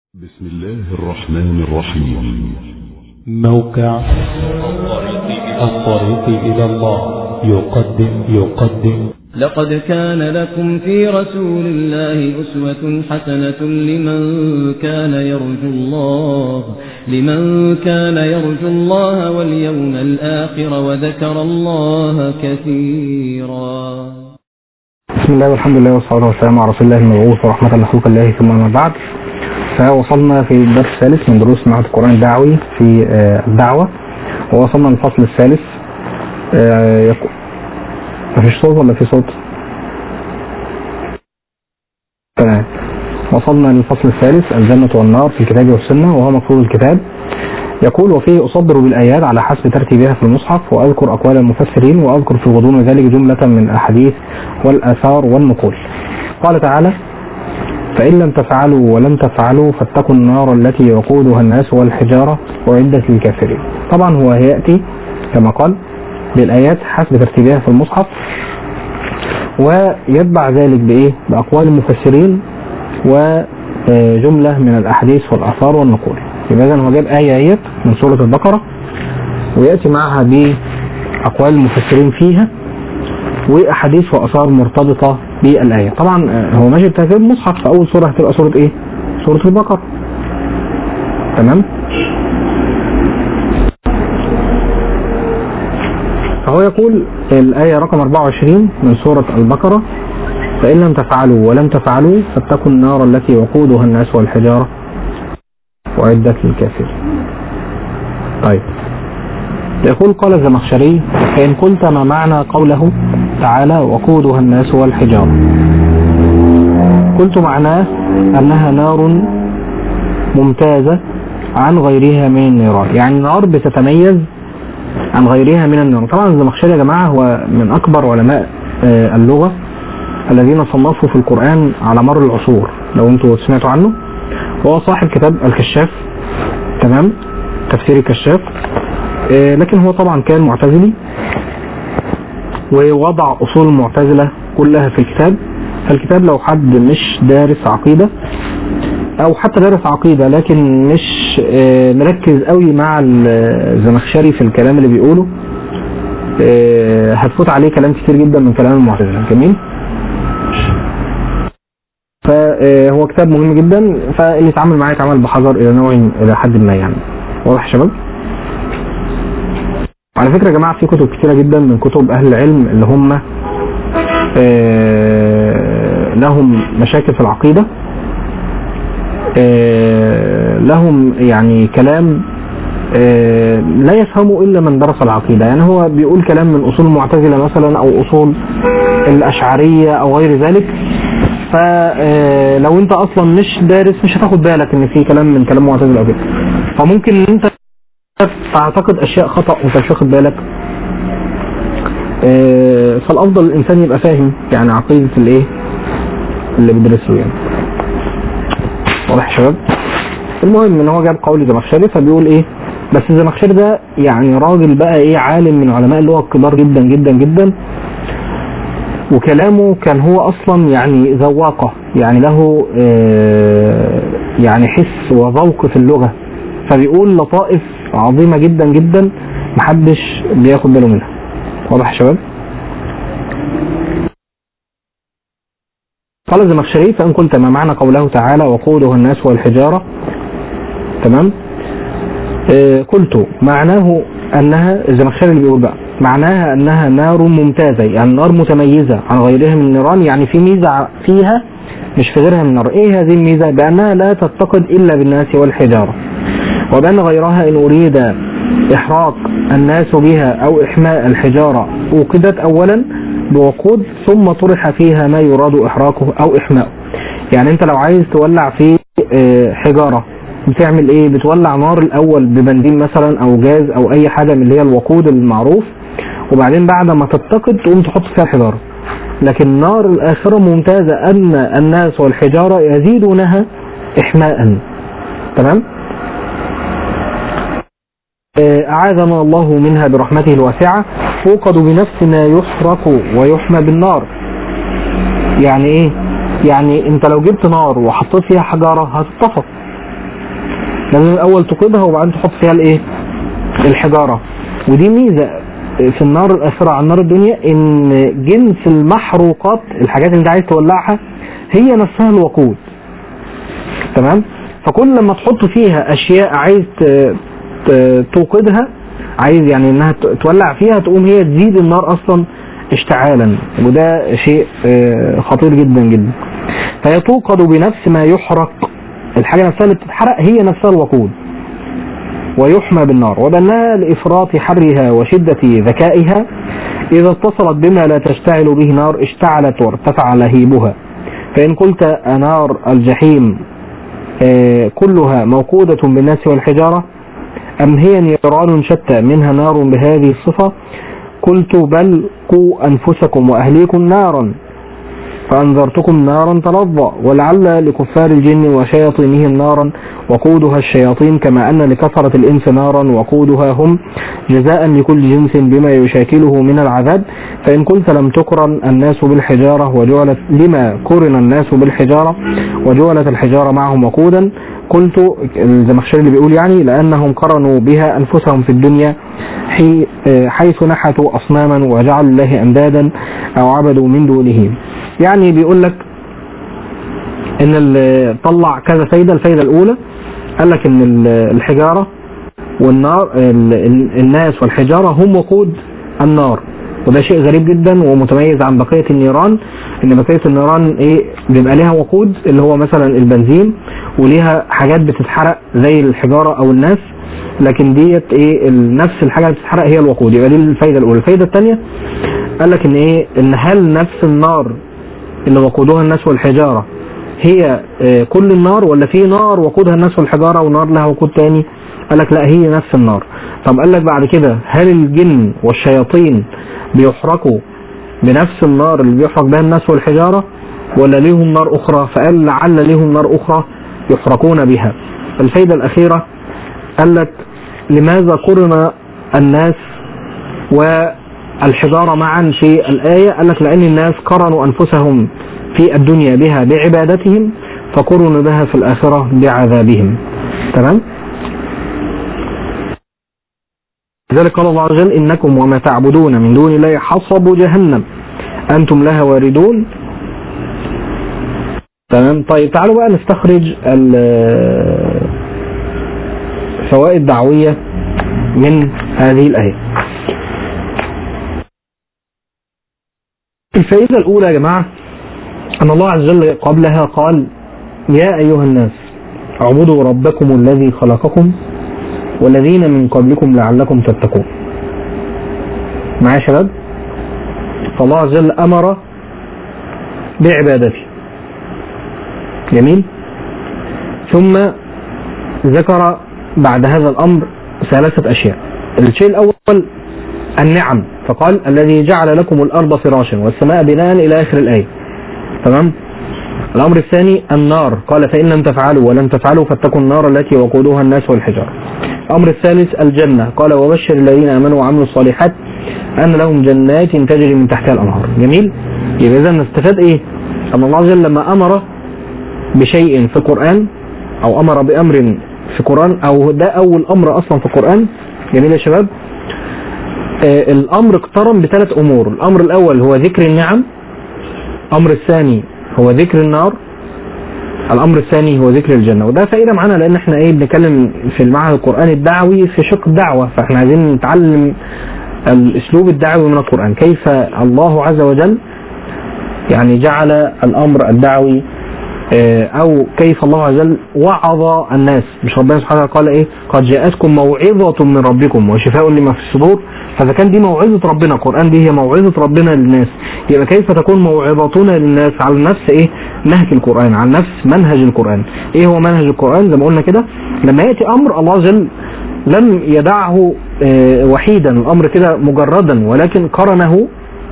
بسم الله الرحمن الرحيم موقع الطريق إلى الله يقدم يقدم لقد كان لكم في رسول الله أسوة حسنة لمن كان يرجو الله لمن كان يرجو الله واليوم الآخر وذكر الله كثيرا بسم الله والحمد لله والصلاة والسلام على رسول الله المبعوث ورحمة لخلق الله ثم ما بعد فوصلنا في الدرس الثالث من دروس معهد القرآن الدعوي في آه، الدعوة ووصلنا للفصل الثالث آه، يقول مفيش صوت ولا في صوت؟ تمام وصلنا للفصل الثالث الجنة والنار في الكتاب والسنة وهو مفروض الكتاب يقول وفيه أصدر بالآيات على حسب ترتيبها في المصحف وأذكر أقوال المفسرين وأذكر في غضون ذلك جملة من الأحاديث والآثار والنقول قال تعالى فإن لم تفعلوا ولم تفعلوا فاتقوا النار التي وقودها الناس والحجارة أعدت للكافرين طبعا هو يأتي كما قال بالآيات حسب ترتيبها في المصحف ويتبع ذلك بإيه بأقوال المفسرين وجملة من الأحاديث والآثار والنقول يبقى إذن هو جاب آية آيات من سورة البقرة ويأتي معها بأقوال المفسرين فيها وأحاديث وآثار مرتبطة بالآية طبعا آه، هو ماشي بترتيب المصحف فأول سورة هتبقى سورة إيه؟ سورة البقرة تمام؟ فهو يقول الآية رقم 24 من سورة البقرة فإن لم تفعلوا ولم تفعلوا فاتقوا النار التي وقودها الناس والحجارة وعدت للكافرين طيب يقول قال الزمخشري فإن قلت ما معنى قوله تعالى وقودها الناس والحجارة قلت معناه أنها نار ممتازة عن غيرها من النيران يعني نار بتتميز عن غيرها من النار طبعا الزمخشري يا جماعة هو من أكبر علماء آه، اللغة الذين صنفوا في القرآن على مر العصور لو انتوا سمعتوا عنه هو صاحب كتاب الكشاف تمام تفسير الكشاف آه، لكن هو طبعا كان معتزلي ووضع اصول المعتزله كلها في الكتاب فالكتاب لو حد مش دارس عقيده او حتى دارس عقيده لكن مش آه، مركز قوي مع الزمخشري في الكلام اللي بيقوله آه، هتفوت عليه كلام كتير جدا من كلام المعتزله جميل فهو كتاب مهم جدا فاللي يتعامل معاه يتعامل بحذر الى نوع الى حد ما يعني واضح يا شباب على فكرة يا جماعة في كتب كتيرة جدا من كتب أهل العلم اللي هم آه، لهم مشاكل في العقيدة آه، لهم يعني كلام آه، لا يفهمه إلا من درس العقيدة يعني هو بيقول كلام من أصول المعتزلة مثلا أو أصول الأشعرية أو غير ذلك فلو أنت أصلا مش دارس مش هتاخد بالك إن في كلام من كلام معتزلة أو كده فممكن إن أنت تعتقد اشياء خطا وانت مش واخد بالك آه، فالافضل الانسان يبقى فاهم يعني عقيده الايه اللي بيدرسه يعني واضح يا شباب المهم ان هو جاب قول زمخشري فبيقول ايه بس الزمخشري ده يعني راجل بقى ايه عالم من علماء اللغه الكبار جدا جدا جدا وكلامه كان هو اصلا يعني ذواقه يعني له آه، يعني حس وذوق في اللغه فبيقول لطائف عظيمه جدا جدا محدش بياخد باله منها واضح يا شباب قال الزمخشري فان قلت ما معنى قوله تعالى وقودها الناس والحجاره تمام آه قلت معناه انها الزمخشري اللي بيقول بقى معناها انها نار ممتازه يعني نار متميزه عن غيرها من النيران يعني في ميزه فيها مش في غيرها من النار ايه هذه الميزه بانها لا تتقد الا بالناس والحجاره وبأن غيرها إن أريد إحراق الناس بها أو إحماء الحجارة أوقدت أولا بوقود ثم طرح فيها ما يراد إحراقه أو إحماؤه يعني أنت لو عايز تولع في آه، حجارة بتعمل إيه بتولع نار الأول ببنزين مثلا أو جاز أو أي حاجة من اللي هي الوقود المعروف وبعدين بعد ما تتقد تقوم تحط فيها الحجارة لكن النار الآخرة ممتازة أن الناس والحجارة يزيدونها إحماء تمام أعاذنا الله منها برحمته الواسعة توقد بنفس ما يحرق ويحمى بالنار يعني ايه يعني انت لو جبت نار وحطيت فيها حجارة هتطفى لازم الاول توقدها وبعدين تحط فيها الايه الحجاره ودي ميزه في النار الاخره عن نار الدنيا ان جنس المحروقات الحاجات اللي انت عايز تولعها هي نفسها الوقود تمام فكل لما تحط فيها اشياء عايز ت- ت- توقدها عايز يعني انها ت- تولع فيها تقوم هي تزيد النار اصلا اشتعالا وده شيء آه، خطير جدا جدا فهي توقد بنفس ما يحرق الحاجة نفسها اللي بتتحرق هي نفسها الوقود ويحمى بالنار وبأنها لإفراط حرها وشدة ذكائها إذا اتصلت بما لا تشتعل به نار اشتعلت وارتفع لهيبها فإن قلت أنار الجحيم آه، كلها موقودة بالناس والحجارة أم هي نيران شتى منها نار بهذه الصفة قلت بل قوا أنفسكم وأهليكم نارا فأنذرتكم نارا تلظى ولعل لكفار الجن وشياطينهم نارا وقودها الشياطين كما أن لكثرة الإنس نارا وقودها هم جزاء لكل جنس بما يشاكله من العذاب فإن قلت لم تقرن الناس بالحجارة وجعلت لما قرن الناس بالحجارة وجعلت الحجارة معهم وقودا قلت الزمخشري اللي بيقول يعني لأنهم قرنوا بها أنفسهم في الدنيا حي- حيث نحتوا أصناما وجعلوا الله أندادا أو عبدوا من دونه يعني بيقول لك ان ال- طلع كذا فايدة الفايدة الاولى قال لك ان ال- الحجارة والنار ال- ال- الناس والحجارة هم وقود النار وده شيء غريب جدا ومتميز عن بقية النيران ان بقية النيران ايه بيبقى ليها وقود اللي هو مثلا البنزين وليها حاجات بتتحرق زي الحجارة او الناس لكن ديت ايه ال- نفس الحاجة اللي بتتحرق هي الوقود يبقى دي الفايدة الاولى الفايدة الثانية قال لك ان ايه ان هل نفس النار اللي وقودها الناس والحجارة هي آه، كل النار ولا في نار وقودها الناس والحجارة ونار لها وقود تاني قال لك لا هي نفس النار طب قال لك بعد كده هل الجن والشياطين بيحرقوا بنفس النار اللي بيحرق بها الناس والحجارة ولا ليهم نار أخرى فقال لعل ليهم نار أخرى يحرقون بها الفايدة الأخيرة قال لك لماذا قرن الناس والحجارة معا في الآية قال لك لأن الناس قرنوا أنفسهم في الدنيا بها بعبادتهم فقرنوا بها في الآخرة بعذابهم تمام لذلك قال الله عز وجل إنكم وما تعبدون من دون الله حصب جهنم أنتم لها واردون تمام طيب تعالوا بقى نستخرج الفوائد دعوية من هذه الآية الفائدة الأولى يا جماعة أن الله عز وجل قبلها قال يا أيها الناس اعبدوا ربكم الذي خلقكم والذين من قبلكم لعلكم تتقون معايا يا شباب فالله عز وجل أمر بعبادته جميل ثم ذكر بعد هذا الأمر ثلاثة أشياء الشيء الأول النعم فقال الذي جعل لكم الأرض فراشا والسماء بناء إلى آخر الآية تمام الأمر الثاني النار قال فإن لم تفعلوا ولم تفعلوا فاتقوا النار التي وقودها الناس والحجارة الأمر الثالث الجنة قال وبشر الذين آمنوا وعملوا الصالحات أن لهم جنات تجري من تحتها الأنهار جميل يبقى إذا نستفاد إيه أن الله عز وجل لما أمر بشيء في القرآن أو أمر بأمر في القرآن أو ده أول أمر أصلا في القرآن جميل يا شباب آه الأمر اقترن بثلاث أمور الأمر الأول هو ذكر النعم الأمر الثاني هو ذكر النار الأمر الثاني هو ذكر الجنة وده فائدة معانا لأن احنا ايه بنتكلم في المعهد القرآني الدعوي في شق الدعوة فاحنا عايزين نتعلم الأسلوب الدعوي من القرآن كيف الله عز وجل يعني جعل الأمر الدعوي اه أو كيف الله عز وجل وعظ الناس مش ربنا سبحانه وتعالى قال إيه قد جاءتكم موعظة من ربكم وشفاء لما في الصدور فإذا كان دي موعظة ربنا القرآن دي هي موعظة ربنا للناس يبقى كيف تكون موعظتنا للناس على نفس إيه نهج القرآن على نفس منهج القرآن إيه هو منهج القرآن زي ما قلنا كده لما يأتي أمر الله عز وجل لم يدعه اه وحيدا الأمر كده مجردا ولكن قرنه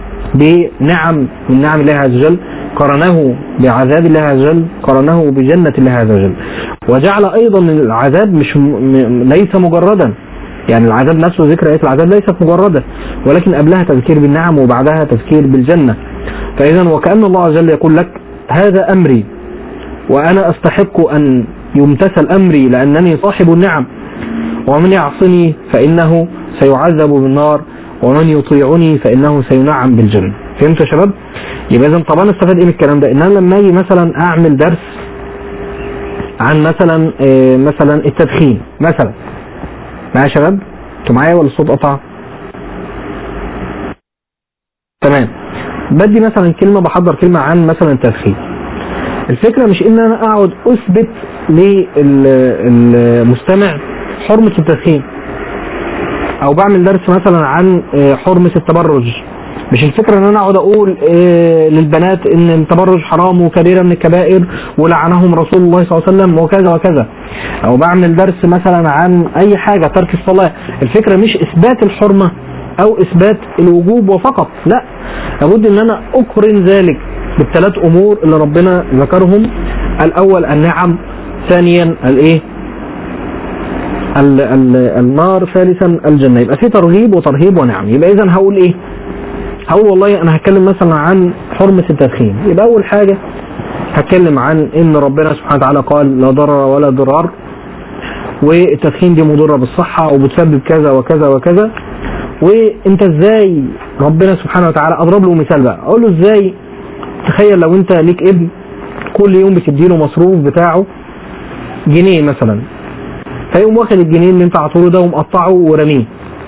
بنعم من نعم الله عز وجل قرنه بعذاب الله عز وجل قرنه بجنة الله عز وجل وجعل أيضا العذاب مش م... ليس مجردا يعني العذاب نفسه ذكر آية العذاب ليست مجردة ولكن قبلها تذكير بالنعم وبعدها تذكير بالجنة فإذا وكأن الله عز وجل يقول لك هذا أمري وأنا أستحق أن يمتثل أمري لأنني صاحب النعم ومن يعصني فإنه سيعذب بالنار ومن يطيعني فإنه سينعم بالجنة فهمتوا يا شباب؟ يبقى إذا طب أنا استفاد إيه من الكلام ده؟ إن أنا لما أجي مثلا أعمل درس عن مثلا آه، مثلا التدخين مثلا معايا يا شباب؟ انتوا معايا ولا الصوت قطع؟ تمام بدي مثلا كلمة بحضر كلمة عن مثلا التدخين الفكرة مش ان انا اقعد اثبت للمستمع حرمة التدخين او بعمل درس مثلا عن آه، حرمة التبرج مش الفكرة ان انا اقعد اقول آه، للبنات ان التبرج حرام وكبيرة من الكبائر ولعنهم رسول الله صلى الله عليه وسلم وكذا وكذا او بعمل درس مثلا عن اي حاجة ترك الصلاة الفكرة مش اثبات الحرمة او اثبات الوجوب وفقط لا لابد ان انا اقرن ذلك بالثلاث امور اللي ربنا ذكرهم الاول النعم ثانيا الايه ال- ال- النار ثالثا الجنة يبقى في ترغيب وترهيب ونعم يبقى اذا هقول ايه هقول والله انا هتكلم مثلا عن حرمة التدخين يبقى اول حاجة هتكلم عن ان ربنا سبحانه وتعالى قال لا ضرر ولا ضرار والتدخين دي مضرة بالصحة وبتسبب كذا وكذا وكذا وانت ازاي ربنا سبحانه وتعالى اضرب له مثال بقى اقول له ازاي تخيل لو انت ليك ابن كل يوم بتديله مصروف بتاعه جنيه مثلا فيقوم واخد الجنيه اللي انت عطوله ده ومقطعه ورميه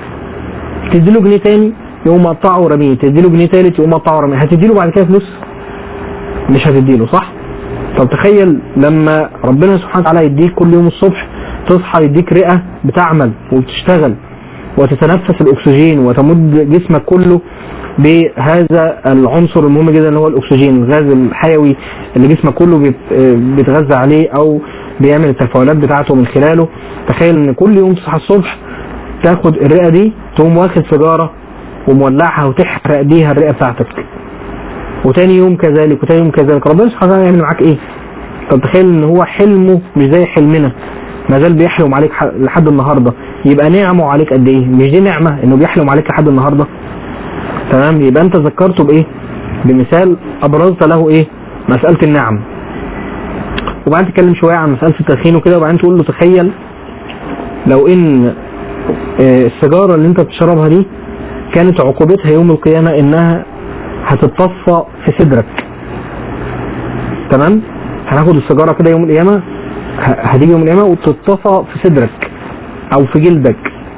تديله جنيه تاني يقوم مقطعه ورميه تديله جنيه تالت يقوم مقطعه ورميه هتديله بعد كده فلوس مش هتديله صح طب تخيل لما ربنا سبحانه وتعالى يديك كل يوم الصبح تصحى يديك رئة بتعمل وبتشتغل وتتنفس الاكسجين وتمد جسمك كله بهذا العنصر المهم جدا اللي هو الاكسجين الغاز الحيوي اللي جسمك كله بيت- بيتغذى عليه او بيعمل التفاعلات بتاعته من خلاله تخيل ان كل يوم تصحى الصبح تاخد الرئه دي تقوم واخد سيجاره ومولعها وتحرق بيها الرئه بتاعتك وتاني يوم كذلك وتاني يوم كذلك ربنا سبحانه وتعالى يعمل معاك ايه طب تخيل ان هو حلمه مش زي حلمنا ما زال بيحلم عليك ح- لحد النهارده يبقى نعمه عليك قد ايه مش دي نعمه انه بيحلم عليك لحد النهارده تمام يبقى انت ذكرته بايه بمثال ابرزت له ايه مساله النعم وبعدين تتكلم شويه عن مساله التدخين وكده وبعدين تقول له تخيل لو ان آه، السيجاره اللي انت بتشربها دي كانت عقوبتها يوم القيامه انها هتتصفى في صدرك تمام هناخد السيجاره كده يوم القيامه ه- هتيجي يوم القيامه وتتصفى في صدرك او في جلدك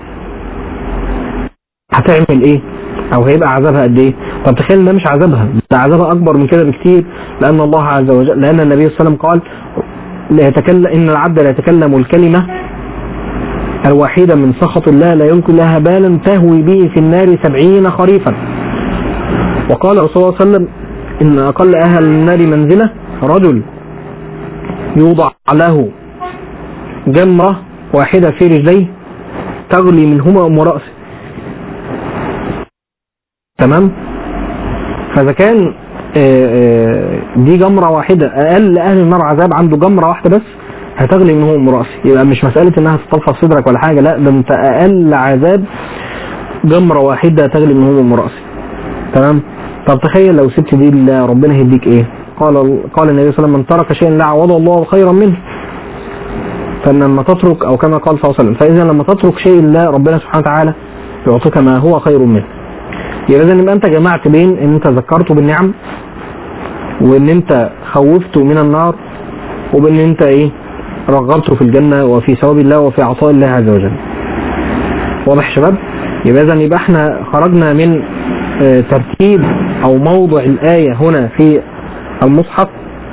هتعمل ايه او هيبقى عذابها قد ايه طب تخيل إن ده مش عذابها ده عذابها اكبر من كده بكتير لان الله عز وجل لان النبي صلى الله عليه وسلم قال لا يتكلم ان العبد لا يتكلم الكلمه الواحده من سخط الله لا يلقي لها بالا تهوي به في النار سبعين خريفا وقال رسول الله صلى الله عليه وسلم ان اقل اهل النار منزله رجل يوضع له جمره واحده في رجليه تغلي منهما ام راسه تمام فاذا كان آه، آه، دي جمره واحده اقل اهل النار عذاب عنده جمره واحده بس هتغلي منهم ام راسه يبقى مش مساله انها تطفى في صدرك ولا حاجه لا ده انت اقل عذاب جمره واحده تغلي منهم ام راسه تمام طب تخيل لو سبت دي لله ربنا هيديك ايه قال قال النبي صلى الله عليه وسلم من ترك شيئا لا عوض الله خيرا منه فلما تترك او كما قال صلى الله عليه وسلم فاذا لما تترك شيء لله ربنا سبحانه وتعالى يعطيك ما هو خير منه يبقى اذا يبقى انت جمعت بين ان انت ذكرته بالنعم وان انت خوفته من النار وبان انت ايه رغبته في الجنه وفي ثواب الله وفي عطاء الله عز وجل واضح يا شباب يبقى اذا يبقى احنا خرجنا من آه، ترتيب او موضع الايه هنا في المصحف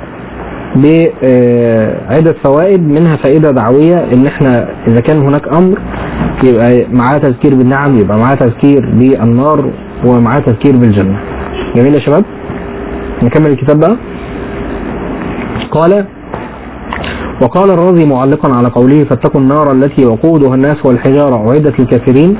بعدة فوائد منها فائدة دعوية ان احنا اذا كان هناك امر يبقى معاه تذكير بالنعم يبقى معاه تذكير بالنار ومعاه تذكير بالجنة جميل يا شباب نكمل الكتاب بقى قال وقال الرازي معلقا على قوله فاتقوا النار التي وقودها الناس والحجارة أعدت للكافرين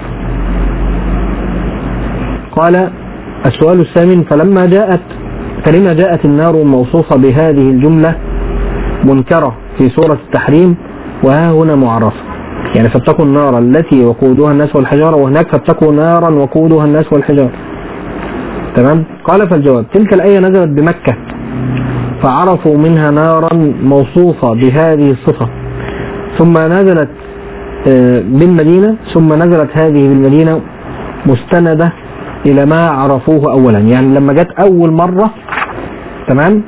قال السؤال الثامن فلما جاءت فلما جاءت النار الموصوفة بهذه الجملة منكرة في سورة التحريم وها هنا معرفة يعني فاتقوا النار التي وقودها الناس والحجارة وهناك فاتقوا نارا وقودها الناس والحجارة تمام قال فالجواب تلك الآية نزلت بمكة فعرفوا منها نارا موصوفة بهذه الصفة ثم نزلت آه، بالمدينة ثم نزلت هذه بالمدينة مستندة إلى ما عرفوه أولا يعني لما جت أول مرة تمام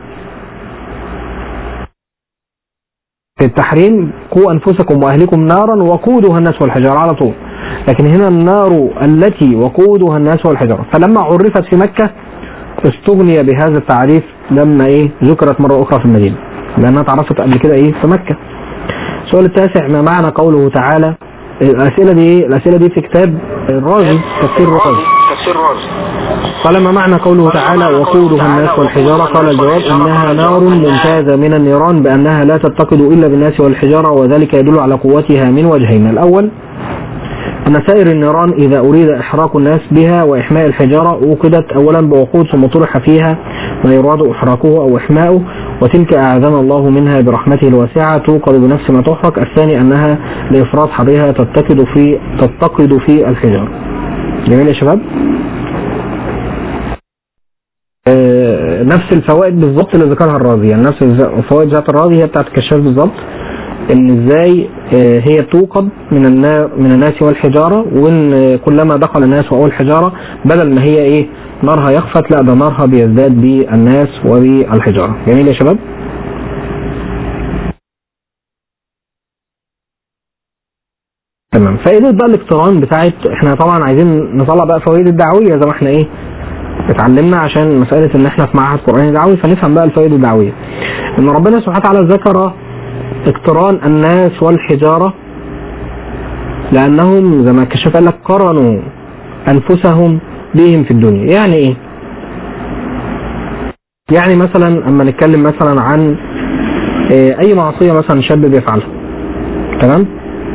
في التحريم قوا أنفسكم وأهلكم نارا وقودها الناس والحجارة على طول لكن هنا النار التي وقودها الناس والحجارة فلما عرفت في مكة استغني بهذا التعريف لما ايه ذكرت مرة أخرى في المدينة لأنها اتعرفت قبل كده ايه في مكة السؤال التاسع ما معنى قوله تعالى الأسئلة دي ايه الأسئلة دي في كتاب الرازي تفسير الرازي قال ما معنى قوله تعالى وقودها الناس والحجارة قال الجواب انها نار ممتازة من النيران بانها لا تتقد الا بالناس والحجارة وذلك يدل على قوتها من وجهين الاول أن سائر النيران إذا أريد إحراق الناس بها وإحماء الحجارة أوقدت أولا بوقود ثم طرح فيها ما يراد إحراقه أو إحماؤه وتلك أعاذنا الله منها برحمته الواسعة توقد بنفس ما تحرق الثاني أنها لإفراط حرها تتقد في تتقد في الحجارة جميل يا شباب آه، نفس الفوائد بالظبط اللي ذكرها الرازي يعني نفس الز- الفوائد ذات الرازي هي بتاعت الكشاف بالظبط ان ازاي آه، هي توقد من النار من الناس والحجاره وان آه، كلما دخل الناس او الحجاره بدل ما هي ايه نارها يخفت لا ده نارها بيزداد بالناس وبالحجاره جميل يا شباب تمام فائده بقى الاقتران بتاعت احنا طبعا عايزين نطلع بقى فوائد الدعويه زي ما احنا ايه اتعلمنا عشان مساله ان احنا في معهد قراني دعوي فنفهم بقى الفوائد الدعويه ان ربنا سبحانه وتعالى ذكر اقتران الناس والحجارة لأنهم زي ما الكشاف قال لك قرنوا أنفسهم بهم في الدنيا يعني إيه؟ يعني مثلا أما نتكلم مثلا عن آه، أي معصية مثلا شاب بيفعلها تمام؟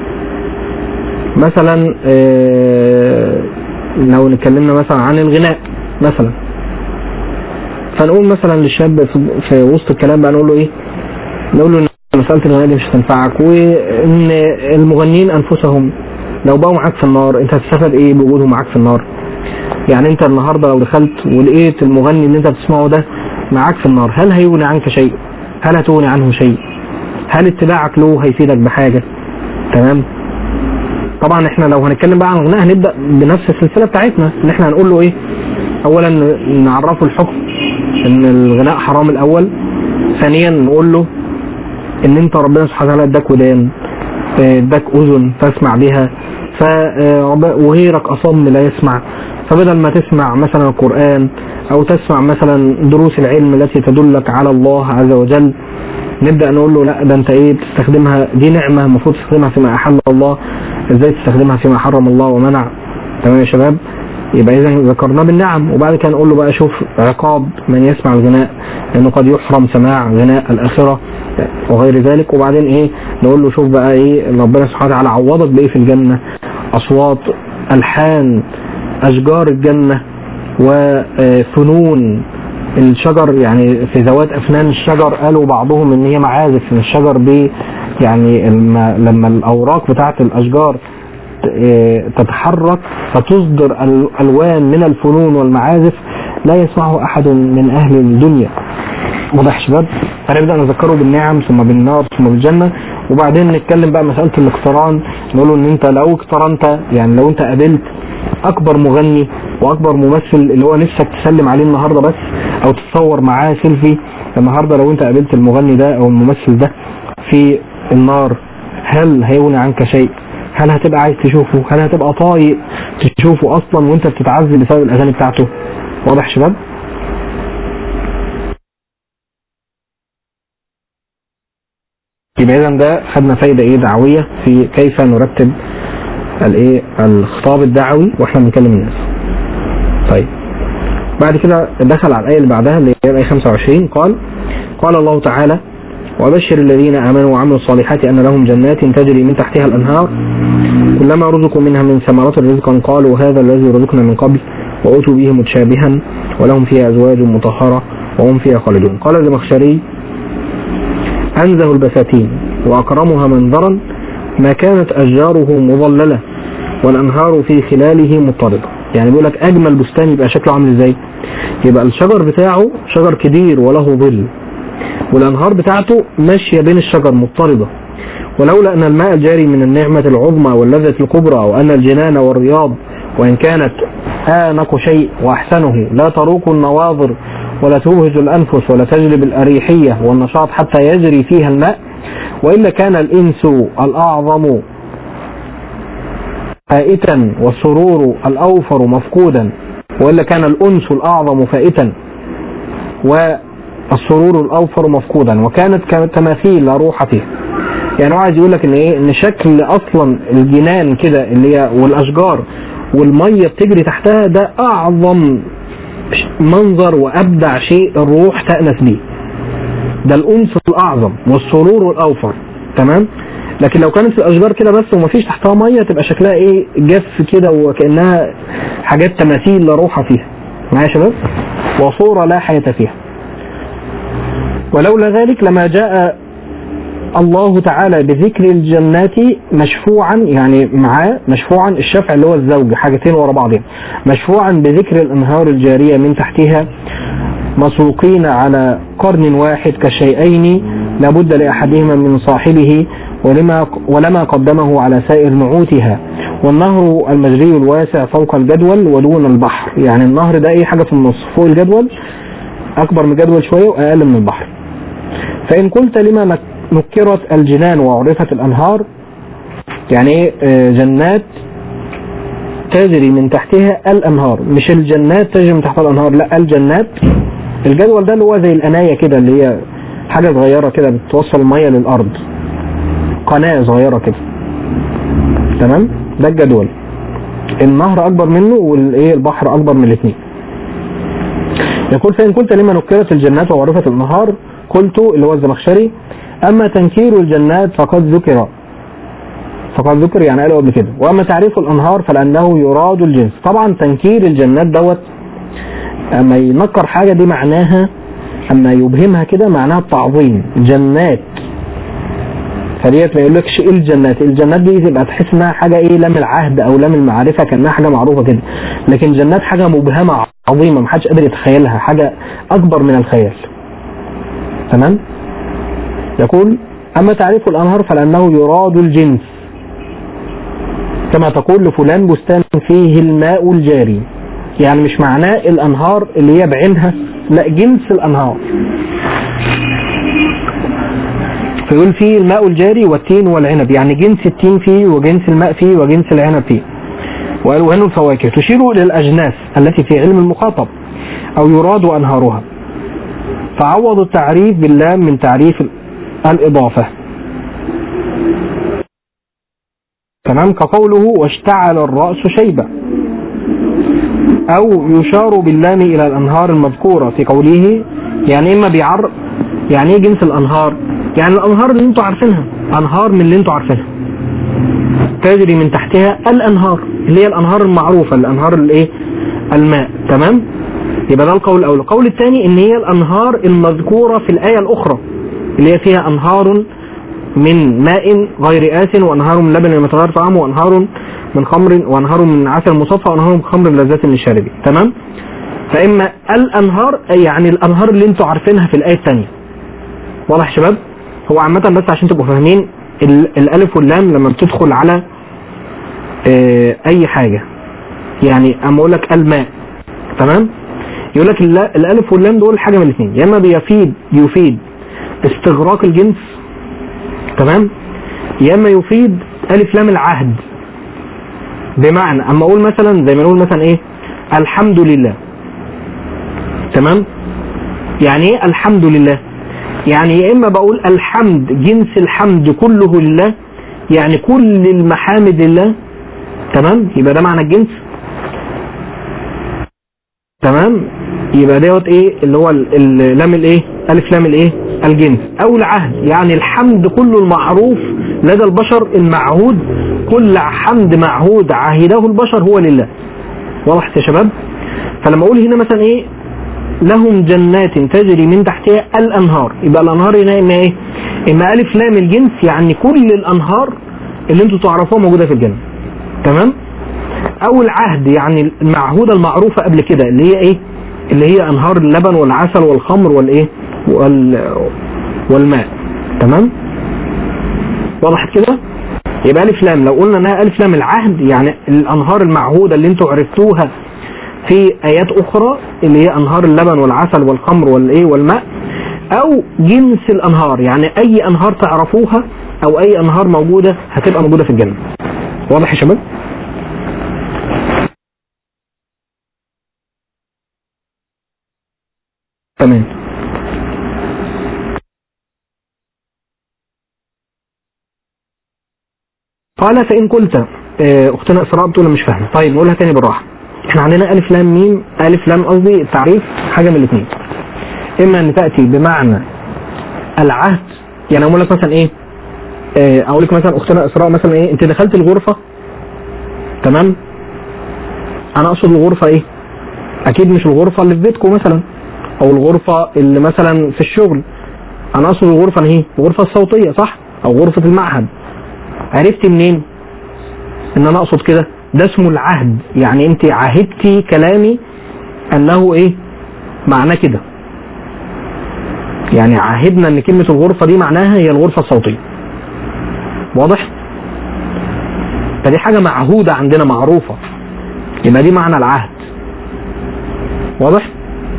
مثلا آه، لو نتكلمنا مثلا عن الغناء مثلا فنقول مثلا للشاب في- في وسط الكلام بقى نقول له ايه؟ نقول له ان مسألة الغناء دي مش هتنفعك وان المغنيين انفسهم لو بقوا معاك في النار انت هتستفاد ايه بوجودهم معاك في النار يعني انت النهاردة لو دخلت ولقيت المغني اللي انت بتسمعه ده معاك في النار هل هيغني عنك شيء هل هتغني عنه شيء هل اتباعك له هيفيدك بحاجة تمام طبعا احنا لو هنتكلم بقى عن الغناء هنبدأ بنفس السلسلة بتاعتنا ان احنا هنقول له ايه اولا نعرفه الحكم ان الغناء حرام الاول ثانيا نقول له ان انت ربنا سبحانه وتعالى اداك ودان آه، اداك اذن تسمع بها ف آه، رب- وغيرك اصم لا يسمع فبدل ما تسمع مثلا القران او تسمع مثلا دروس العلم التي تدلك على الله عز وجل نبدا نقول له لا ده انت ايه بتستخدمها دي نعمه المفروض تستخدمها فيما احل الله ازاي تستخدمها فيما حرم الله ومنع تمام يا شباب يبقى اذا ذكرناه بالنعم وبعد كده نقول له بقى شوف عقاب من يسمع الغناء لانه قد يحرم سماع غناء الاخره وغير ذلك وبعدين ايه نقول له شوف بقى ايه ربنا سبحانه وتعالى عوضك بايه في الجنه اصوات الحان اشجار الجنه وفنون الشجر يعني في ذوات افنان الشجر قالوا بعضهم ان هي معازف ان الشجر بي يعني الم- لما الاوراق بتاعت الاشجار ت- تتحرك فتصدر ال- الوان من الفنون والمعازف لا يسمعه احد من اهل الدنيا واضح يا شباب هنبدا نذكره بالنعم ثم بالنار ثم بالجنه وبعدين نتكلم بقى مساله الاقتران نقول له ان انت لو اقترنت يعني لو انت قابلت اكبر مغني واكبر ممثل اللي هو نفسك تسلم عليه النهارده بس او تتصور معاه سيلفي النهارده لو انت قابلت المغني ده او الممثل ده في النار هل هيغني عنك شيء هل هتبقى عايز تشوفه هل هتبقى طايق تشوفه اصلا وانت بتتعذب بسبب الاغاني بتاعته واضح يا شباب يبقى اذا ده خدنا فايده ايه دعويه في كيف نرتب الايه الخطاب الدعوي واحنا بنكلم الناس. طيب بعد كده دخل على الايه اللي بعدها اللي هي الايه 25 قال قال الله تعالى وبشر الذين امنوا وعملوا الصالحات ان لهم جنات تجري من تحتها الانهار كلما رزقوا منها من ثمرات رزقا قالوا هذا الذي رزقنا من قبل واتوا به متشابها ولهم فيها ازواج مطهره وهم فيها خالدون قال الزمخشري أنزه البساتين وأكرمها منظرا ما كانت أشجاره مظللة والأنهار في خلاله مضطردة يعني بيقول لك أجمل بستان يبقى شكله عامل إزاي يبقى الشجر بتاعه شجر كبير وله ظل والأنهار بتاعته ماشية بين الشجر مضطردة ولولا أن الماء الجاري من النعمة العظمى واللذة الكبرى وأن الجنان والرياض وإن كانت آنق شيء وأحسنه لا تروق النواظر ولا توهج الأنفس ولا تجلب الأريحية والنشاط حتى يجري فيها الماء وإلا كان الإنس الأعظم فائتا والسرور الأوفر مفقودا وإلا كان الأنس الأعظم فائتا والسرور الأوفر مفقودا وكانت كتماثيل لا روح فيها يعني هو عايز يقول لك ان ايه ان شكل اصلا الجنان كده اللي هي والاشجار والميه بتجري تحتها ده اعظم منظر وابدع شيء الروح تأنس به ده الانس الاعظم والسرور الاوفر تمام لكن لو كانت الاشجار كده بس ومفيش تحتها ميه تبقى شكلها ايه جف كده وكانها حاجات تماثيل لا روح فيها معايا يا شباب وصوره لا حياه فيها ولولا ذلك لما جاء الله تعالى بذكر الجنات مشفوعا يعني معاه مشفوعا الشفع اللي هو الزوج حاجتين ورا بعضهم مشفوعا بذكر الانهار الجاريه من تحتها مسوقين على قرن واحد كشيئين لابد لاحدهما من صاحبه ولما ولما قدمه على سائر نعوتها والنهر المجري الواسع فوق الجدول ودون البحر يعني النهر ده ايه حاجه في النص فوق الجدول اكبر من الجدول شويه واقل من البحر فان قلت لما نكرت الجنان وعرفت الأنهار يعني ايه آه، جنات تجري من تحتها الأنهار مش الجنات تجري من تحتها الأنهار لا الجنات الجدول ده اللي هو زي الأناية كده اللي هي حاجة صغيرة كده بتوصل المية للأرض قناة صغيرة كده تمام ده الجدول النهر أكبر منه والإيه البحر أكبر من الاثنين يقول فإن قلت لما نكرت الجنات وعرفت النهار قلت اللي هو الزمخشري أما تنكير الجنات فقد ذكر فقد ذكر يعني قالوا قبل كده وأما تعريف الأنهار فلأنه يراد الجنس طبعا تنكير الجنات دوت أما ينكر حاجة دي معناها أما يبهمها كده معناها التعظيم جنات فديت ما يقولكش ايه الجنات الجنات دي تبقى تحس انها حاجه ايه لام العهد او لام المعرفه كانها حاجه معروفه كده لكن جنات حاجه مبهمه عظيمه محدش قادر يتخيلها حاجه اكبر من الخيال تمام يقول أما تعريف الأنهار فلأنه يراد الجنس كما تقول لفلان بستان فيه الماء الجاري يعني مش معناه الأنهار اللي هي بعينها لا جنس الأنهار فيقول فيه الماء الجاري والتين والعنب يعني جنس التين فيه وجنس الماء فيه وجنس العنب فيه وألوان الفواكه تشير للأجناس التي في علم المخاطب أو يراد أنهارها فعوض التعريف باللام من تعريف الإضافة تمام كقوله واشتعل الرأس شيبة أو يشار باللام إلى الأنهار المذكورة في قوله يعني إما بيعر يعني إيه جنس الأنهار يعني الأنهار اللي أنتوا عارفينها أنهار من اللي أنتوا عارفينها تجري من تحتها الأنهار اللي هي الأنهار المعروفة الأنهار الإيه الماء تمام يبقى ده القول الأول القول الثاني إن هي الأنهار المذكورة في الآية الأخرى اللي هي فيها أنهار من ماء غير آس وأنهار من لبن يتغير طعامه وأنهار من خمر وأنهار من عسل مصفى وأنهار من خمر لذات للشاربين تمام فإما الأنهار أي يعني الأنهار اللي انتوا عارفينها في الآية الثانية واضح يا شباب هو عامة بس عشان تبقوا فاهمين الألف واللام لما بتدخل على اه أي حاجة يعني أما أقول لك الماء تمام يقول لك الألف واللام دول حاجة من الاثنين يا إما بيفيد يفيد استغراق الجنس تمام يا اما يفيد الف لام العهد بمعنى اما اقول مثلا زي ما نقول مثلا ايه الحمد لله تمام يعني ايه الحمد لله يعني يا اما بقول الحمد جنس الحمد كله لله يعني كل المحامد لله تمام يبقى ده معنى الجنس تمام يبقى دوت ايه اللي هو اللام الايه الف لام الايه الجنس او العهد يعني الحمد كله المعروف لدى البشر المعهود كل حمد معهود عهده البشر هو لله واضح يا شباب فلما اقول هنا مثلا ايه لهم جنات تجري من تحتها الانهار يبقى الانهار هنا اما ايه اما الف لام الجنس يعني كل الانهار اللي انتوا تعرفوها موجوده في الجنه تمام او العهد يعني المعهوده المعروفه قبل كده اللي هي ايه اللي هي انهار اللبن والعسل والخمر والايه والماء تمام وضحت كده يبقى الف لام لو قلنا انها الف لام العهد يعني الانهار المعهوده اللي انتوا عرفتوها في ايات اخرى اللي هي انهار اللبن والعسل والخمر والايه والماء او جنس الانهار يعني اي انهار تعرفوها او اي انهار موجوده هتبقى موجوده في الجنه واضح يا شباب تمام قال فإن قلت آه، أختنا إسراء بتقول أنا مش فاهمة طيب نقولها تاني بالراحة احنا عندنا ألف لام ميم ألف لام قصدي التعريف حاجة من الاثنين إما أن تأتي بمعنى العهد يعني أقول لك مثلا إيه آه، أقول لك مثلا أختنا إسراء مثلا إيه أنت دخلت الغرفة تمام أنا أقصد الغرفة إيه أكيد مش الغرفة اللي في بيتكم مثلا أو الغرفة اللي مثلا في الشغل أنا أقصد الغرفة إيه الغرفة الصوتية صح أو غرفة المعهد عرفت منين ان انا اقصد كده ده اسمه العهد يعني انت عهدتي كلامي انه ايه معناه كده يعني عهدنا ان كلمة الغرفة دي معناها هي الغرفة الصوتية واضح فدي حاجة معهودة عندنا معروفة يبقى دي معنى العهد واضح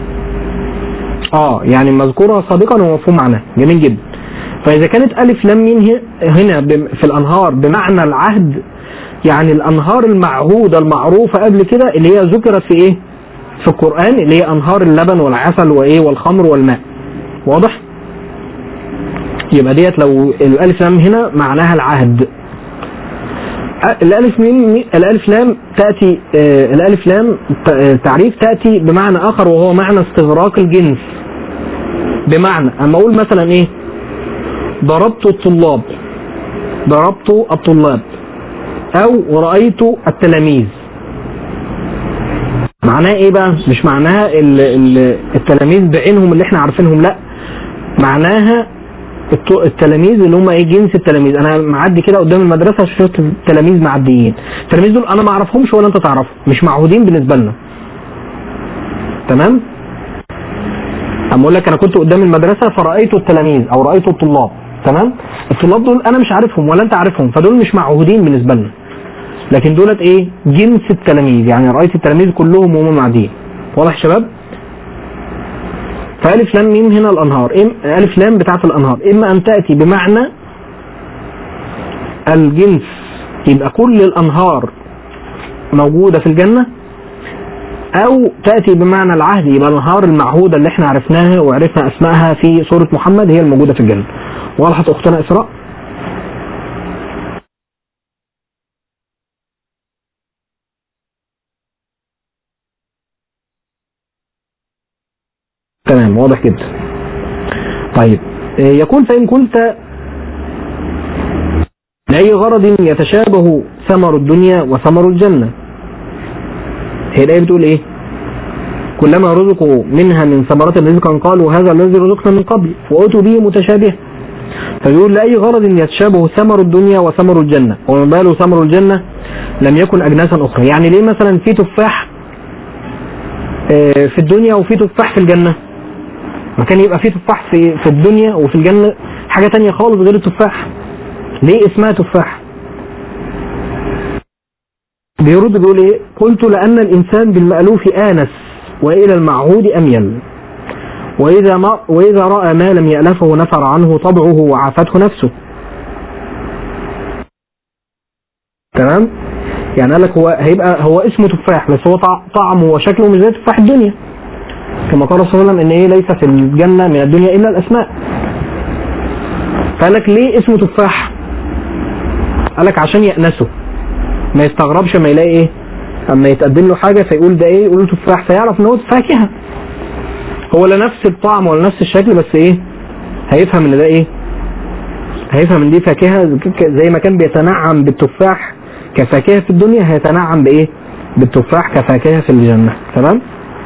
اه يعني مذكورة سابقا ومفهوم معناه جميل جدا فإذا كانت ألف لام مين هي- هنا بم- في الأنهار بمعنى العهد يعني الأنهار المعهودة المعروفة قبل كده اللي هي ذكرت في إيه؟ في القرآن اللي هي أنهار اللبن والعسل وإيه والخمر والماء واضح؟ يبقى ديت لو الألف لام هنا معناها العهد أ- الألف ميم مي- الألف لام تأتي آه، الألف لام ت- آه، تعريف تأتي بمعنى آخر وهو معنى استغراق الجنس بمعنى أما أقول مثلا إيه ضربت الطلاب ضربت الطلاب او رأيت التلاميذ معناه ايه بقى مش معناها ال- ال- التلاميذ بعينهم اللي احنا عارفينهم لا معناها الت- التلاميذ اللي هم ايه جنس التلاميذ انا معدي كده قدام المدرسه شفت تلاميذ معديين التلاميذ دول انا ما اعرفهمش ولا انت تعرفهم مش معهودين بالنسبه لنا تمام اما اقول لك انا كنت قدام المدرسه فرايت التلاميذ او رايت الطلاب تمام الطلاب دول انا مش عارفهم ولا انت عارفهم فدول مش معهودين بالنسبه لنا لكن دولت ايه جنس التلاميذ يعني رايت التلاميذ كلهم وهم معديين واضح يا شباب فالف لام ميم هنا الانهار إم الف لام بتاعت الانهار اما ان تاتي بمعنى الجنس يبقى كل الانهار موجوده في الجنه او تاتي بمعنى العهد يبقى الانهار المعهوده اللي احنا عرفناها وعرفنا اسمائها في سوره محمد هي الموجوده في الجنه وضحت اختنا اسراء تمام واضح جدا طيب آه، يقول فإن قلت لأي غرض يتشابه ثمر الدنيا وثمر الجنة هي الآية بتقول إيه كلما رزقوا منها من ثمرات رزقا قالوا هذا الذي رزقنا من قبل وأتوا به متشابه فيقول لأي غرض يتشابه ثمر الدنيا وثمر الجنة وما باله ثمر الجنة لم يكن أجناسا أخرى يعني ليه مثلا في تفاح آه، في الدنيا وفي تفاح في الجنة ما كان يبقى في تفاح في في الدنيا وفي الجنة حاجة تانية خالص غير التفاح ليه اسمها تفاح بيرد بيقول ايه قلت لأن الإنسان بالمألوف آنس وإلى المعهود أميل وإذا, ما وإذا رأى ما لم يألفه نفر عنه طبعه وعافته نفسه تمام يعني قال لك هو هيبقى هو اسمه تفاح بس هو طع- طعمه وشكله مش زي تفاح الدنيا كما قال صلى الله عليه وسلم ان ايه ليس في الجنه من الدنيا الا الاسماء فقال لك ليه اسمه تفاح قال لك عشان يأنسه ما يستغربش ما يلاقي ايه اما يتقدم له حاجه فيقول ده ايه يقول له تفاح فيعرف ان هو فاكهه هو لا نفس الطعم ولا نفس الشكل بس ايه هيفهم ان ده ايه هيفهم ان دي فاكهه زي ما كان بيتنعم بالتفاح كفاكهه في الدنيا هيتنعم بايه بالتفاح كفاكهه في الجنه تمام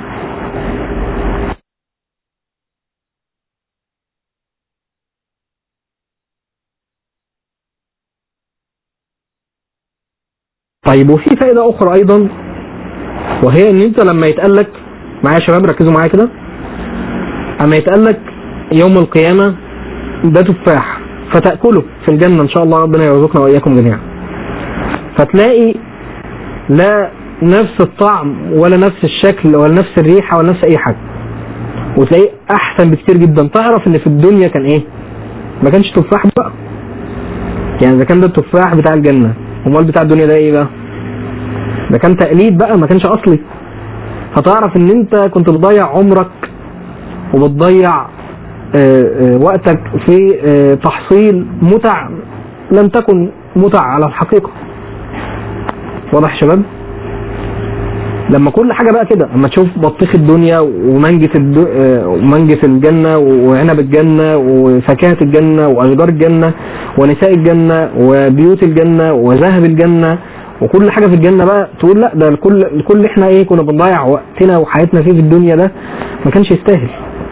طيب وفي فائدة أخرى أيضا وهي إن أنت لما يتقال لك معايا يا شباب ركزوا معايا كده أما يتقال لك يوم القيامة ده تفاح فتأكله في الجنة إن شاء الله ربنا يرزقنا وإياكم جميعا فتلاقي لا نفس الطعم ولا نفس الشكل ولا نفس الريحة ولا نفس أي حاجة وتلاقيه أحسن بكتير جدا تعرف إن في الدنيا كان إيه ما كانش تفاح بقى يعني إذا كان ده التفاح بتاع الجنة أمال بتاع الدنيا ده إيه بقى ده كان تقليد بقى ما كانش أصلي فتعرف إن أنت كنت بتضيع عمرك وبتضيع آه، آه، وقتك في آه، تحصيل متع لم تكن متع على الحقيقة واضح يا شباب لما كل حاجة بقى كده اما تشوف بطيخ الدنيا ومانجة الدو... آه، ومانجة الجنة وعنب الجنة وفاكهة الجنة وأشجار الجنة ونساء الجنة وبيوت الجنة وذهب الجنة وكل حاجة في الجنة بقى تقول لا ده الكل الكل اللي احنا ايه كنا بنضيع وقتنا وحياتنا فيه في الدنيا ده ما كانش يستاهل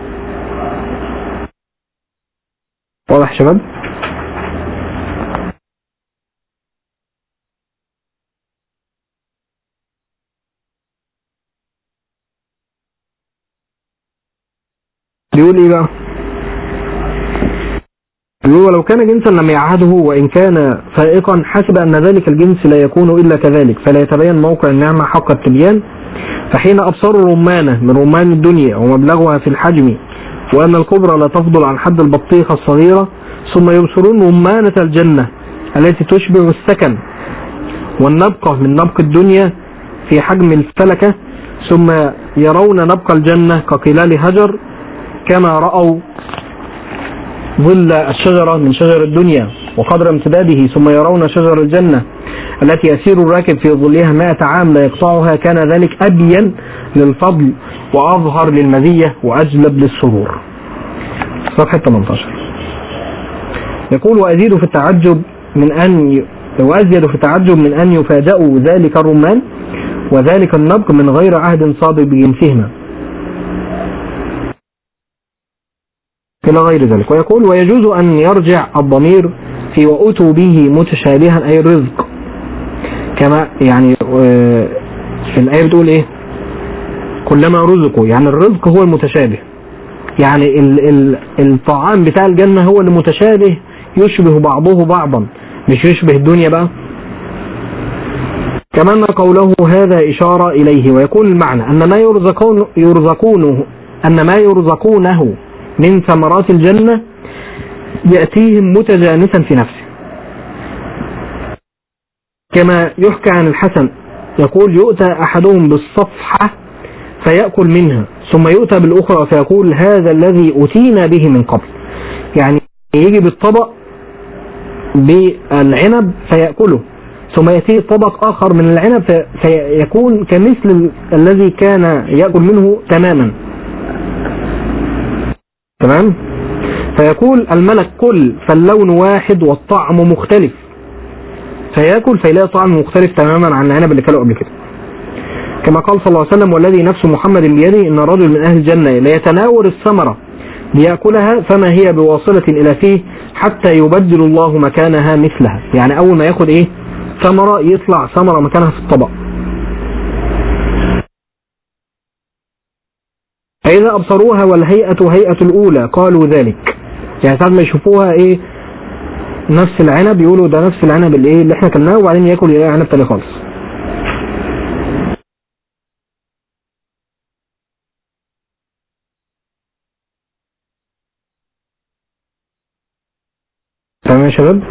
واضح يا شباب بيقول ايه بقى بيقول ولو كان جنسا لم يعهده وان كان فائقا حسب ان ذلك الجنس لا يكون الا كذلك فلا يتبين موقع النعمة حق التبيان فحين ابصروا رمانة من رمان الدنيا ومبلغها في الحجم وان الكبرى لا تفضل عن حد البطيخة الصغيرة ثم يبصرون رمانة الجنة التي تشبه السكن والنبقة من نبق الدنيا في حجم الفلكة ثم يرون نبق الجنة كقلال هجر كما رأوا ظل الشجرة من شجر الدنيا وقدر امتداده ثم يرون شجر الجنة التي يسير الراكب في ظلها مائة عام لا يقطعها كان ذلك أبين للفضل وأظهر للمزية وأجلب للسرور صفحة 18 يقول وأزيد في التعجب من أن ي... وأزيد في التعجب من أن يفاجأوا ذلك الرمان وذلك النبق من غير عهد صادق بجنسهما إلى غير ذلك ويقول ويجوز أن يرجع الضمير في وأتوا به متشابها أي الرزق كما يعني آه، الآية بتقول إيه كلما رزقوا يعني الرزق هو المتشابه يعني ال ال الطعام بتاع الجنة هو اللي متشابه يشبه بعضه بعضا مش يشبه الدنيا بقى كمان قوله هذا إشارة إليه ويكون المعنى أن ما يرزقون يرزقونه أن ما يرزقونه من ثمرات الجنة يأتيهم متجانسا في نفسه كما يحكى عن الحسن يقول يؤتى أحدهم بالصفحة فيأكل منها ثم يؤتى بالأخرى فيقول هذا الذي أتينا به من قبل يعني يجي بالطبق بالعنب فيأكله ثم يأتيه طبق آخر من العنب في- فيكون كمثل ال- الذي كان يأكل منه تماما تمام فيقول الملك كل فاللون واحد والطعم مختلف فيأكل فيلاقي طعم مختلف تماما عن العنب اللي كانوا قبل كده كما قال صلى الله عليه وسلم والذي نفس محمد بيده ان رجل من اهل الجنة ليتناول الثمرة ليأكلها فما هي بواصلة الى فيه حتى يبدل الله مكانها مثلها يعني اول ما ياخد ايه ثمرة يطلع ثمرة مكانها في الطبق فإذا أبصروها والهيئة هيئة الأولى قالوا ذلك يعني ساعة ما يشوفوها إيه نفس العنب يقولوا ده نفس العنب اللي إيه اللي إحنا كلناه وبعدين ياكل يلاقي عنب تاني خالص تمام يا شباب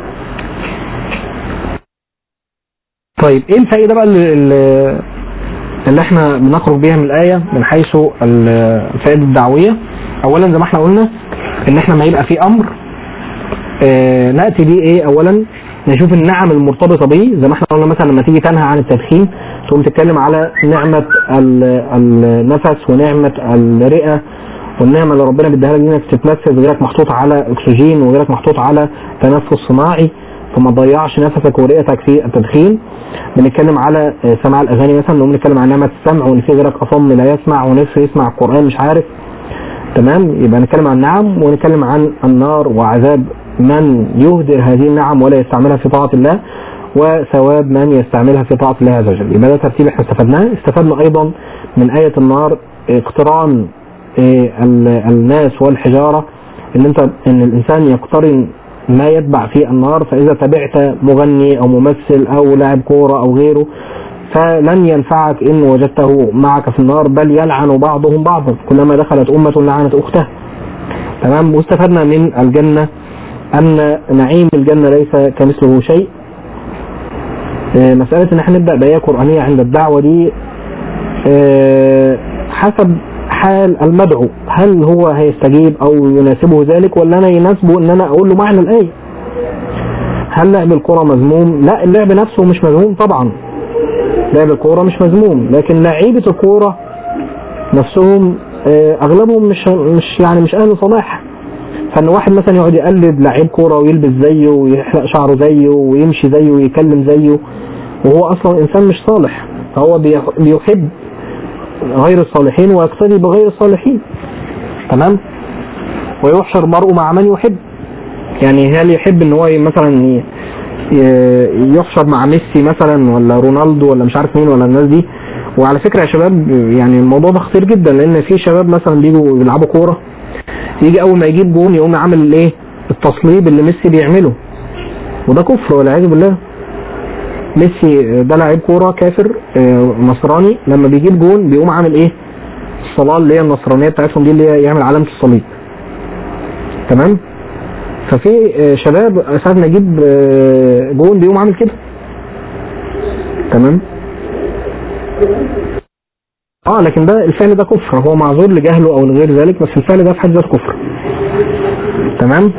طيب ايه الفائدة بقى اللي, اللي- اللي احنا بنخرج بيها من الآية من حيث ال- الفائدة الدعوية اولا زي ما احنا قلنا ان احنا ما يبقى في امر اه نأتي بيه ايه اولا نشوف النعم المرتبطة بيه زي ما احنا قلنا مثلا لما تيجي تنهى عن التدخين تقوم تتكلم على نعمة ال- النفس ونعمة الرئة والنعمة اللي ربنا بيديها لك دي انك تتنفس غيرك محطوط على اكسجين وغيرك محطوط على تنفس صناعي فما تضيعش نفسك ورئتك في التدخين بنتكلم على آه، سماع الاغاني مثلا نقوم نتكلم عن نعمة السمع وان في غيرك اصم لا يسمع ونفسه يسمع القرآن مش عارف تمام يبقى نتكلم عن النعم ونتكلم عن النار وعذاب من يهدر هذه النعم ولا يستعملها في طاعة الله وثواب من يستعملها في طاعة الله عز وجل يبقى ده ترتيب احنا استفدناه استفدنا ايضا من آية النار اقتران آه، ال- الناس والحجارة ان انت ان الانسان يقترن ما يتبع في النار فإذا تبعت مغني أو ممثل أو لاعب كورة أو غيره فلن ينفعك إن وجدته معك في النار بل يلعن بعضهم بعضا كلما دخلت أمة لعنت أختها تمام واستفدنا من الجنة أن نعيم الجنة ليس كمثله شيء آه، مسألة إن احنا نبدأ بآية قرآنية عند الدعوة دي آه، حسب حال المدعو هل هو هيستجيب أو يناسبه ذلك ولا أنا يناسبه إن أنا أقول له معنى الآية هل لعب الكرة مذموم؟ لا اللعب نفسه مش مذموم طبعا لعب الكورة مش مذموم لكن لعيبة الكورة نفسهم آه، اغلبهم مش مش يعني مش اهل صلاح فان واحد مثلا يقعد يقلد لعيب كوره ويلبس زيه ويحلق شعره زيه ويمشي زيه ويتكلم زيه وهو اصلا انسان مش صالح فهو بيح- بيحب غير الصالحين ويقتدي بغير الصالحين تمام ويحشر المرء مع من يحب يعني هل يحب ان هو مثلا ي- ي- يحشر مع ميسي مثلا ولا رونالدو ولا مش عارف مين ولا الناس دي وعلى فكره يا شباب يعني الموضوع ده خطير جدا لان في شباب مثلا بيجوا يلعبوا كوره يجي اول ما يجيب جون يقوم عامل الايه التصليب اللي ميسي بيعمله وده كفر والعياذ بالله ميسي ده لعيب كوره كافر آه، نصراني لما بيجيب جون بيقوم عامل ايه الصلاه اللي هي النصرانيه بتاعتهم دي اللي هي يعمل علامه الصليب تمام ففي آه، شباب ساعة ما يجيب آه، جون بيقوم عامل كده تمام اه لكن ده الفعل ده كفر هو معذور لجهله او لغير ذلك بس الفعل ده في حد ذاته كفر تمام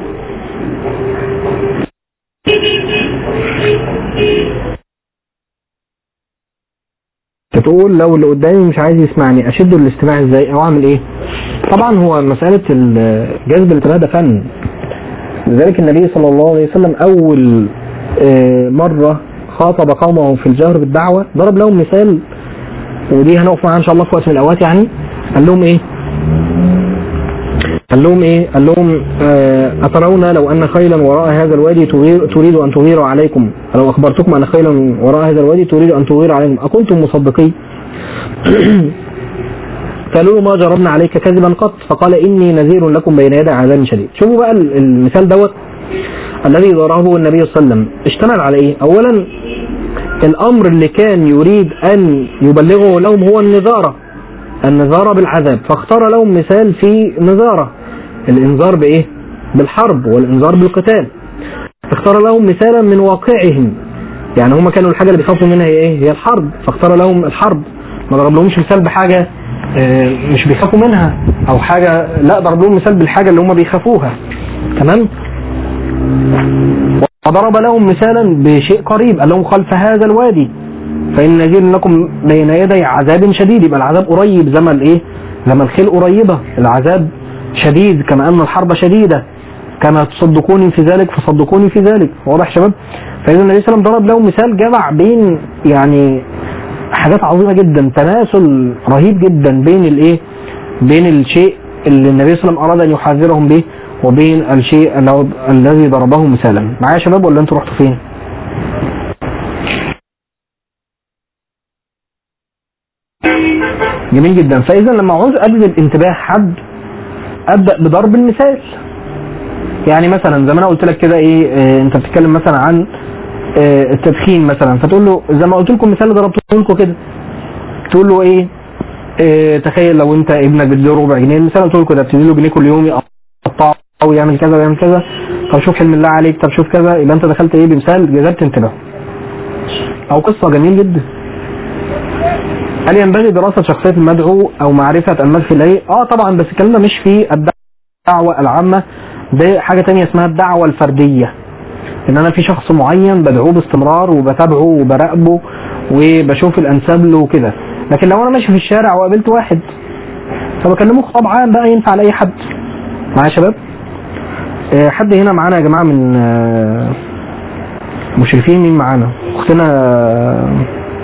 تقول لو اللي قدامي مش عايز يسمعني اشد الاستماع ازاي او اعمل ايه طبعا هو مسألة ال- جذب الانتباه ده فن لذلك النبي صلى الله عليه وسلم اول آه، مرة خاطب قومه في الجهر بالدعوة ضرب لهم مثال ودي هنقف معاها ان شاء الله في وقت من الاوقات يعني قال لهم ايه قال لهم ايه قال لهم آه، اترون لو ان خيلا وراء هذا الوادي تغير تريد ان تغير عليكم لو اخبرتكم ان خيلا وراء هذا الوادي تريد ان تغير عليكم اكنتم مصدقين قالوا له ما جربنا عليك كذبا قط فقال اني نذير لكم بين يدي عذاب شديد شوفوا بقى ال- المثال دوت الذي ضربه النبي صلى الله عليه وسلم اشتمل على ايه اولا الامر اللي كان يريد ان يبلغه لهم هو النذارة النذارة بالعذاب فاختار لهم مثال في نذارة الانذار بايه بالحرب والانذار بالقتال اختار لهم مثالا من واقعهم يعني هم كانوا الحاجة اللي بيخافوا منها هي ايه هي الحرب فاختار لهم الحرب ما ضرب لهمش مثال بحاجة آه، مش بيخافوا منها او حاجة لا ضرب لهم مثال بالحاجة اللي هم بيخافوها تمام وضرب لهم مثالا بشيء قريب قال لهم خلف هذا الوادي فإن نذير لكم بين يدي عذاب شديد يبقى العذاب قريب زي ما الايه زي ما الخيل قريبة العذاب شديد كما أن الحرب شديدة كما تصدقوني في ذلك فصدقوني في ذلك واضح يا شباب فإذا النبي صلى الله عليه وسلم ضرب لهم مثال جمع بين يعني حاجات عظيمة جدا تناسل رهيب جدا بين الايه بين الشيء اللي النبي صلى الله عليه وسلم أراد أن يحذرهم به وبين الشيء اللي- الذي ضربه مثالا معايا يا شباب ولا انتوا رحتوا فين جميل جدا فاذا لما عاوز اجذب انتباه حد ابدا بضرب المثال يعني مثلا زي ما انا قلت لك كده ايه آه انت بتتكلم مثلا عن آه التدخين مثلا فتقول له زي ما قلت لكم مثال اللي ضربته لكم كده تقول له ايه آه تخيل لو انت ابنك بتديله ربع جنيه المثال قلت لكم ده بتدي له جنيه كل يوم يقطعه او يعمل كذا ويعمل كذا طب شوف حلم الله عليك طب شوف كذا يبقى انت دخلت ايه بمثال جذبت انتباهه او قصه جميل جدا هل ينبغي دراسة شخصية المدعو أو معرفة المدخل إليه؟ آه طبعا بس الكلام ده مش في الدعوة العامة ده حاجة تانية اسمها الدعوة الفردية إن أنا في شخص معين بدعوه باستمرار وبتابعه وبراقبه وبشوف الأنساب له وكده لكن لو أنا ماشي في الشارع وقابلت واحد فبكلمه خطاب عام بقى ينفع لأي حد معايا يا شباب؟ آه، حد هنا معانا يا جماعة من آه، مشرفين مين معانا؟ أختنا آه،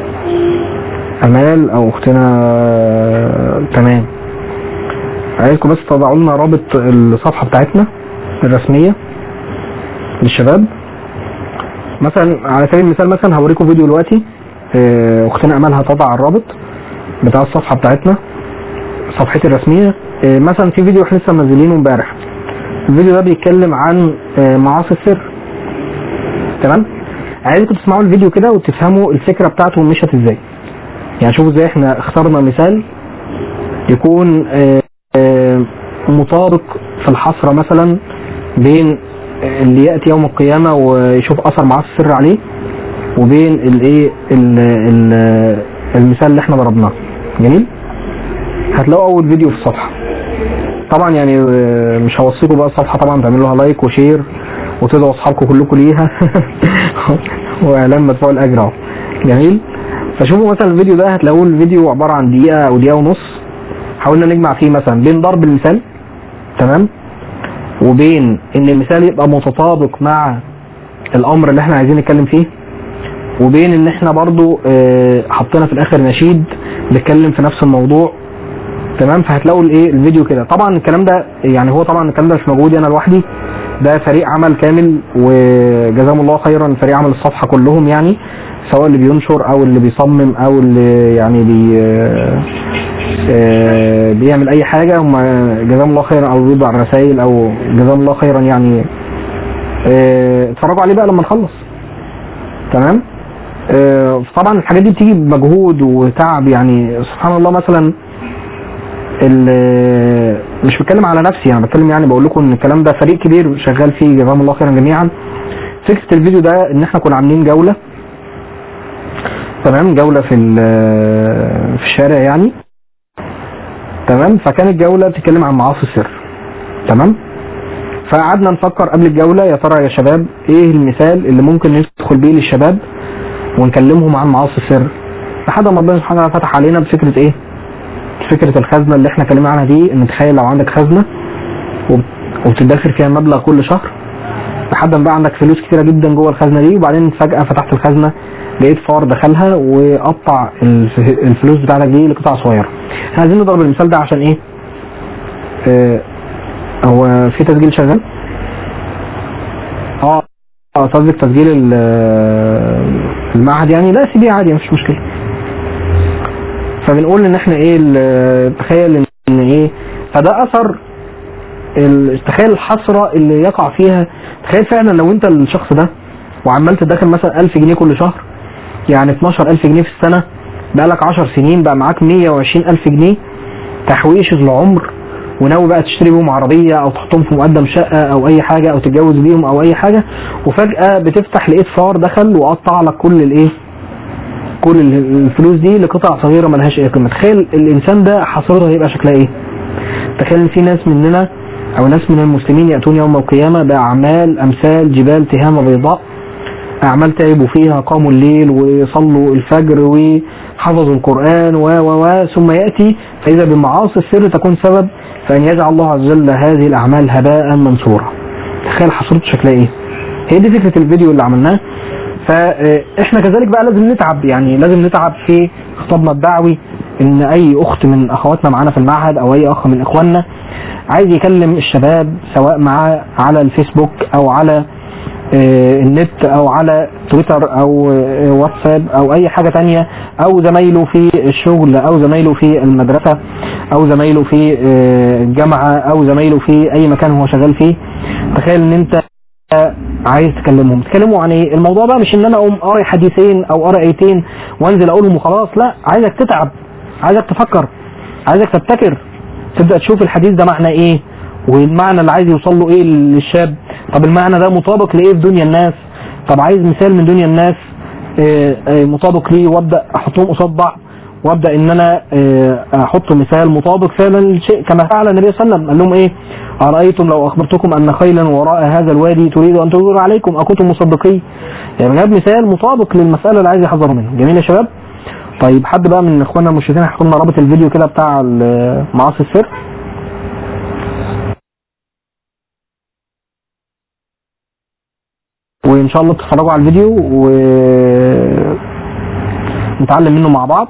امال او اختنا تمام عايزكم بس تضعوا لنا رابط الصفحه بتاعتنا الرسميه للشباب مثلا على سبيل المثال مثلا هوريكم فيديو دلوقتي آه، اختنا امال هتضع الرابط بتاع الصفحه بتاعتنا صفحتي الرسميه آه، مثلا في فيديو احنا لسه منزلينه امبارح الفيديو ده بيتكلم عن آه، معاصي السر تمام عايزكم تسمعوا الفيديو كده وتفهموا الفكره بتاعته مشت ازاي يعني شوفوا ازاي احنا اخترنا مثال يكون آه، آه، مطابق في الحصر مثلا بين اللي ياتي يوم القيامه ويشوف اثر معاصي السر عليه وبين الايه ال- ال- المثال اللي احنا ضربناه جميل هتلاقوا اول فيديو في الصفحه طبعا يعني آه، مش هوصيكم بقى الصفحه طبعا تعملوا لها لايك وشير وتدعوا اصحابكم كلكم ليها واعلان مدفوع الاجر اهو جميل فشوفوا مثلا الفيديو ده هتلاقوه الفيديو عباره عن دقيقه او دقيقه ونص حاولنا نجمع فيه مثلا بين ضرب المثال تمام وبين ان المثال يبقى متطابق مع الامر اللي احنا عايزين نتكلم فيه وبين ان احنا برضو آه، حطينا في الاخر نشيد بيتكلم في نفس الموضوع تمام فهتلاقوا الايه الفيديو كده طبعا الكلام ده يعني هو طبعا الكلام ده مش موجود انا لوحدي ده فريق عمل كامل وجزاهم الله خيرا فريق عمل الصفحه كلهم يعني سواء اللي بينشر او اللي بيصمم او اللي يعني بي آه، بيعمل اي حاجه هم جزاهم الله خيرا او بيطبع رسائل او جزاهم الله خيرا يعني آه، اتفرجوا عليه بقى لما نخلص تمام آه، طبعا الحاجات دي بتيجي بمجهود وتعب يعني سبحان الله مثلا ال- مش بتكلم على نفسي انا بتكلم يعني بقول لكم ان الكلام ده فريق كبير شغال فيه جزاهم الله خيرا جميعا فكره الفيديو ده ان احنا كنا عاملين جوله تمام جوله في ال- في الشارع يعني تمام فكانت جوله بتتكلم عن معاصي السر تمام فقعدنا نفكر قبل الجوله يا ترى يا شباب ايه المثال اللي ممكن ندخل بيه للشباب ونكلمهم عن معاصي السر لحد ما ربنا سبحانه وتعالى فتح علينا بفكره ايه فكره الخزنه اللي احنا اتكلمنا عنها دي ان تخيل لو عندك خزنه وب- وبتدخر فيها مبلغ كل شهر لحد ما بقى عندك فلوس كتيره جدا جوه الخزنه دي وبعدين فجاه فتحت الخزنه لقيت فار دخلها وقطع الف- الفلوس بتاعتك دي لقطع صغيره احنا عايزين نضرب المثال ده عشان ايه اه هو في تسجيل شغال اه اه قصدك تسجيل ال- المعهد يعني لا سيبيه عادي مفيش مشكله فبنقول ان احنا ايه ال- تخيل ان ايه فده اثر ال- تخيل الحسره اللي يقع فيها تخيل فعلا لو انت الشخص ده وعمال تدخل مثلا 1000 جنيه كل شهر يعني 12000 جنيه في السنه بقالك 10 سنين بقى معاك 120000 جنيه تحويش العمر وناوي بقى تشتري بيهم عربيه او تحطهم في مقدم شقه او اي حاجه او تتجوز بيهم او اي حاجه وفجاه بتفتح لقيت فار دخل وقطع لك كل الايه كل ال- الفلوس دي لقطع صغيره ملهاش اي قيمه تخيل الانسان ده حصرها هيبقى شكلها ايه تخيل ان في ناس مننا او ناس من المسلمين ياتون يوم القيامه باعمال امثال جبال تهامه بيضاء اعمال تعبوا فيها قاموا الليل وصلوا الفجر وحفظوا القران و و و ثم ياتي فاذا بمعاصي السر تكون سبب فان يجعل الله عز وجل هذه الاعمال هباء منثورا تخيل حصرته شكلها ايه هي دي فكره الفيديو اللي عملناه فاحنا كذلك بقى لازم نتعب يعني لازم نتعب في خطابنا الدعوي ان اي اخت من اخواتنا معانا في المعهد او اي اخ من اخواننا عايز يكلم الشباب سواء معاه على الفيسبوك او على آه، النت او على تويتر او آه، واتساب او اي حاجة تانية او زمايله في الشغل او زمايله في المدرسة او زمايله في آه، الجامعة او زمايله في اي مكان هو شغال فيه تخيل ان انت عايز تكلمهم تكلموا عن ايه الموضوع بقى مش ان انا اقوم قاري حديثين او قاري ايتين وانزل اقولهم وخلاص لا عايزك تتعب عايزك تفكر عايزك تبتكر تبدا تشوف الحديث ده معنى ايه والمعنى اللي عايز يوصل له ايه للشاب طب المعنى ده مطابق لايه في دنيا الناس طب عايز مثال من دنيا الناس آه، آه، مطابق ليه وابدا احطهم قصاد بعض وابدا ان انا آه، احط مثال مطابق فعلا للشيء كما فعل النبي صلى الله عليه وسلم قال لهم ايه ارايتم لو اخبرتكم ان خيلا وراء هذا الوادي تريد ان تدور عليكم اكنتم مصدقين يعني جاب مثال مطابق للمساله اللي عايز يحذر منها جميل يا شباب طيب حد بقى من اخواننا المشرفين هيحط لنا رابط الفيديو كده بتاع ال- معاصي السر وان شاء الله تتفرجوا على الفيديو و نتعلم منه مع بعض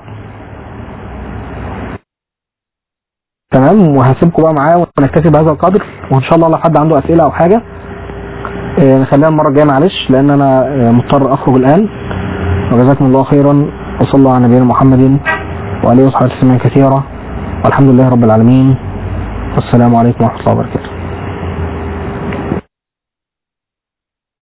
تمام وهسيبكم بقى معايا ونكتفي بهذا القدر وان شاء الله لو حد عنده اسئله او حاجه آه، نخليها المره الجايه معلش لان انا آه، مضطر اخرج الان وجزاكم الله خيرا وصلى الله على نبينا محمد وعليه وصحبه وسلم كثيرا والحمد لله رب العالمين والسلام عليكم ورحمه الله وبركاته